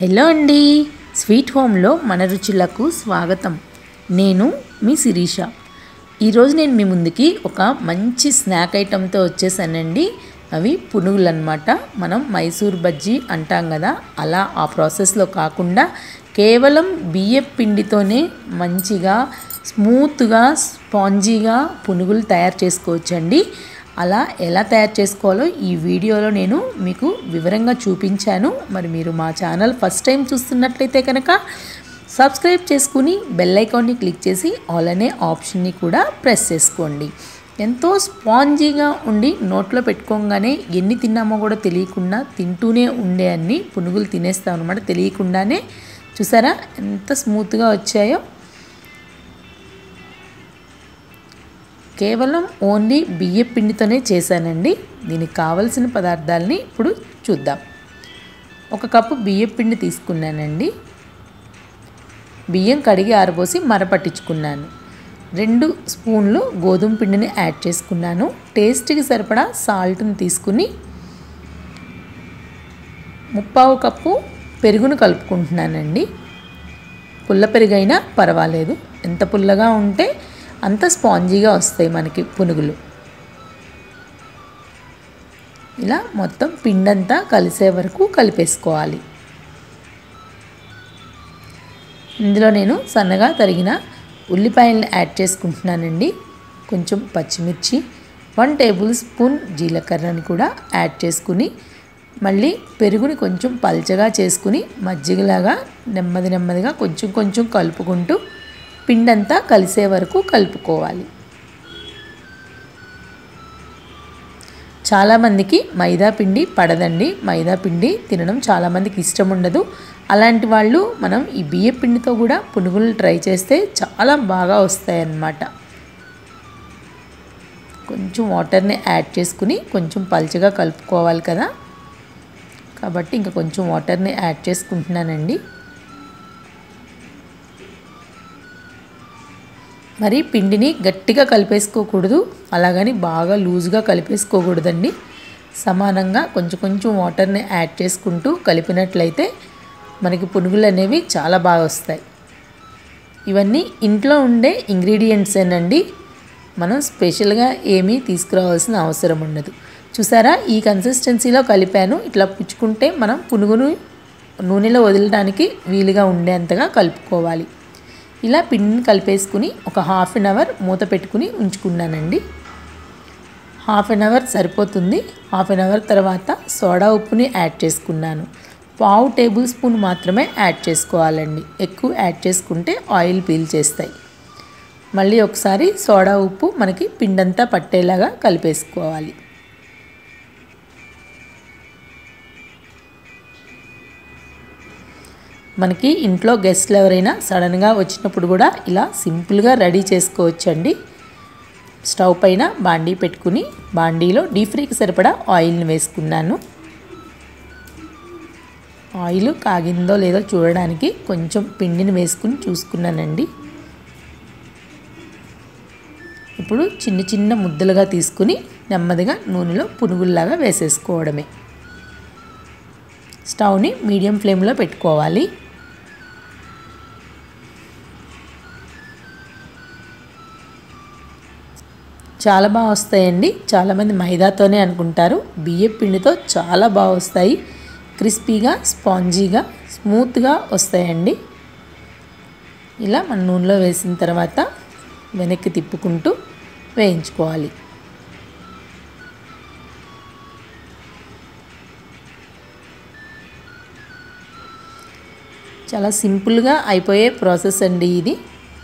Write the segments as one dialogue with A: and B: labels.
A: hello అండి sweet హోమ్లో మన రుచులకు స్వాగతం నేను మీ శిరీష ఈరోజు నేను మీ ముందుకి ఒక మంచి స్నాక్ ఐటెంతో వచ్చేసానండి అవి పునుగులు అనమాట మనం మైసూర్ బజ్జీ అంటాం కదా అలా ఆ ప్రాసెస్లో కాకుండా కేవలం బియ్యం పిండితోనే మంచిగా స్మూత్గా స్పాంజీగా పునుగులు తయారు చేసుకోవచ్చండి అలా ఎలా తయారు చేసుకోవాలో ఈ వీడియోలో నేను మీకు వివరంగా చూపించాను మరి మీరు మా ఛానల్ ఫస్ట్ టైం చూస్తున్నట్లయితే కనుక సబ్స్క్రైబ్ చేసుకుని బెల్ ఐకాన్ని క్లిక్ చేసి ఆల్ అనే ఆప్షన్ని కూడా ప్రెస్ చేసుకోండి ఎంతో స్పాంజీగా ఉండి నోట్లో పెట్టుకోగానే ఎన్ని తిన్నామో కూడా తెలియకుండా తింటూనే ఉండే అన్ని పునుగులు తినేస్తాం అనమాట తెలియకుండానే చూసారా ఎంత స్మూత్గా వచ్చాయో కేవలం ఓన్లీ బియ్య పిండితోనే చేశానండి దీనికి కావలసిన పదార్థాలని ఇప్పుడు చూద్దాం ఒక కప్పు బియ్య పిండి తీసుకున్నానండి బియ్యం కడిగి ఆరబోసి మరపట్టించుకున్నాను రెండు స్పూన్లు గోధుమ పిండిని యాడ్ చేసుకున్నాను టేస్ట్కి సరిపడా సాల్ట్ని తీసుకుని ముప్పావు కప్పు పెరుగును కలుపుకుంటున్నానండి పుల్ల పెరుగైనా పర్వాలేదు ఎంత పుల్లగా ఉంటే అంత స్పాంజీగా వస్తాయి మనకి పునుగులు ఇలా మొత్తం పిండంతా కలిసే వరకు కలిపేసుకోవాలి ఇందులో నేను సన్నగా తరిగిన ఉల్లిపాయలను యాడ్ చేసుకుంటున్నానండి కొంచెం పచ్చిమిర్చి వన్ టేబుల్ స్పూన్ జీలకర్రని కూడా యాడ్ చేసుకుని మళ్ళీ పెరుగుని కొంచెం పల్చగా చేసుకుని మజ్జిగలాగా నెమ్మది నెమ్మదిగా కొంచెం కొంచెం కలుపుకుంటూ పిండంతా కలిసే వరకు కలుపుకోవాలి చాలామందికి మైదా పిండి పడదండి మైదా పిండి తినడం చాలామందికి ఇష్టం ఉండదు అలాంటి వాళ్ళు మనం ఈ బియ్య పిండితో కూడా పునుగులు ట్రై చేస్తే చాలా బాగా వస్తాయన్నమాట కొంచెం వాటర్ని యాడ్ చేసుకుని కొంచెం పల్చగా కలుపుకోవాలి కదా కాబట్టి ఇంకా కొంచెం వాటర్ని యాడ్ చేసుకుంటున్నానండి మరి పిండిని గట్టిగా కలిపేసుకోకూడదు అలాగని బాగా లూజ్గా కలిపేసుకోకూడదండి సమానంగా కొంచెం కొంచెం వాటర్ని యాడ్ చేసుకుంటూ కలిపినట్లయితే మనకి పునుగులు అనేవి చాలా బాగా వస్తాయి ఇవన్నీ ఇంట్లో ఉండే ఇంగ్రీడియంట్సేనండి మనం స్పెషల్గా ఏమీ తీసుకురావాల్సిన అవసరం ఉండదు చూసారా ఈ కన్సిస్టెన్సీలో కలిపాను ఇట్లా పుచ్చుకుంటే మనం పునుగును నూనెలో వదలడానికి వీలుగా ఉండేంతగా కలుపుకోవాలి ఇలా పిండిని కలిపేసుకుని ఒక హాఫ్ అన్ అవర్ మూత పెట్టుకుని ఉంచుకున్నానండి హాఫ్ అన్ అవర్ సరిపోతుంది హాఫ్ అన్ అవర్ తర్వాత సోడా ఉప్పుని యాడ్ చేసుకున్నాను పావు టేబుల్ స్పూన్ మాత్రమే యాడ్ చేసుకోవాలండి ఎక్కువ యాడ్ చేసుకుంటే ఆయిల్ పీల్ చేస్తాయి మళ్ళీ ఒకసారి సోడా ఉప్పు మనకి పిండంతా పట్టేలాగా కలిపేసుకోవాలి మనకి ఇంట్లో గెస్ట్లు ఎవరైనా సడన్గా వచ్చినప్పుడు కూడా ఇలా సింపుల్గా రెడీ చేసుకోవచ్చండి స్టవ్ పైన బాండీ పెట్టుకుని బాండీలో డీప్ ఫ్రీకి సరిపడా ఆయిల్ని వేసుకున్నాను ఆయిల్ కాగిందో లేదో చూడడానికి కొంచెం పిండిని వేసుకుని చూసుకున్నానండి ఇప్పుడు చిన్న చిన్న ముద్దలుగా తీసుకుని నెమ్మదిగా నూనెలో పునుగుల్లాగా వేసేసుకోవడమే స్టవ్ని మీడియం ఫ్లేమ్లో పెట్టుకోవాలి చాలా బాగా వస్తాయండి చాలామంది మైదాతోనే అనుకుంటారు బియ్యం పిండితో చాలా బాగా వస్తాయి క్రిస్పీగా స్పాంజీగా స్మూత్గా వస్తాయండి ఇలా మన నూనెలో వేసిన తర్వాత వెనక్కి తిప్పుకుంటూ వేయించుకోవాలి చాలా సింపుల్గా అయిపోయే ప్రాసెస్ అండి ఇది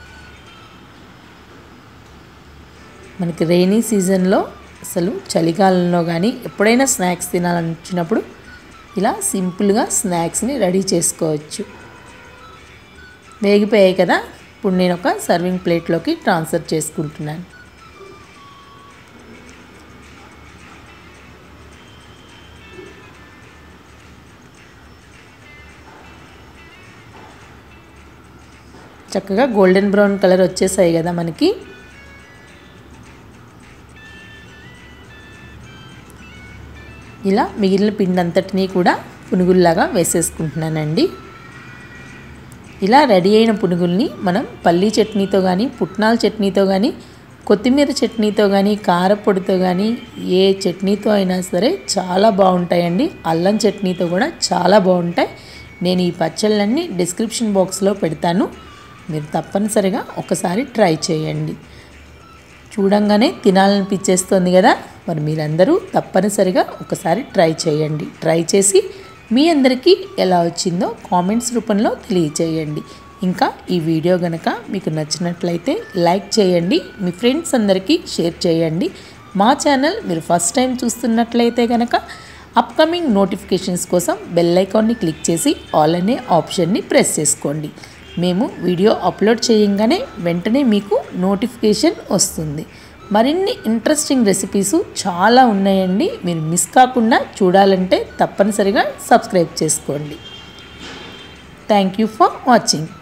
A: మనకి రైనీ సీజన్లో అసలు చలికాలంలో కానీ ఎప్పుడైనా స్నాక్స్ తినాలనిచ్చినప్పుడు ఇలా సింపుల్గా స్నాక్స్ని రెడీ చేసుకోవచ్చు వేగిపోయాయి కదా ఇప్పుడు నేను ఒక సర్వింగ్ ప్లేట్లోకి ట్రాన్స్ఫర్ చేసుకుంటున్నాను చక్కగా గోల్డెన్ బ్రౌన్ కలర్ వచ్చేసాయి కదా మనకి ఇలా మిగిలిన పిండి అంతటినీ కూడా పునుగుల్లాగా వేసేసుకుంటున్నానండి ఇలా రెడీ అయిన పునుగుల్ని మనం పల్లీ చట్నీతో కానీ పుట్నాల చట్నీతో కానీ కొత్తిమీర చట్నీతో కానీ కారపొడితో కానీ ఏ చట్నీతో అయినా సరే చాలా బాగుంటాయండి అల్లం చట్నీతో కూడా చాలా బాగుంటాయి నేను ఈ పచ్చళ్ళన్నీ డిస్క్రిప్షన్ బాక్స్లో పెడతాను మీరు తప్పనిసరిగా ఒకసారి ట్రై చేయండి చూడంగానే తినాలనిపించేస్తుంది కదా మరి మీరందరూ తప్పనిసరిగా ఒకసారి ట్రై చేయండి ట్రై చేసి మీ అందరికీ ఎలా వచ్చిందో కామెంట్స్ రూపంలో తెలియచేయండి ఇంకా ఈ వీడియో గనక మీకు నచ్చినట్లయితే లైక్ చేయండి మీ ఫ్రెండ్స్ అందరికీ షేర్ చేయండి మా ఛానల్ మీరు ఫస్ట్ టైం చూస్తున్నట్లయితే కనుక అప్కమింగ్ నోటిఫికేషన్స్ కోసం బెల్ ఐకాన్ని క్లిక్ చేసి ఆల్ అనే ఆప్షన్ని ప్రెస్ చేసుకోండి మేము వీడియో అప్లోడ్ చేయంగానే వెంటనే మీకు నోటిఫికేషన్ వస్తుంది మరిన్ని ఇంట్రెస్టింగ్ రెసిపీస్ చాలా ఉన్నాయండి మీరు మిస్ కాకుండా చూడాలంటే తప్పనిసరిగా సబ్స్క్రైబ్ చేసుకోండి థ్యాంక్ యూ ఫర్ వాచింగ్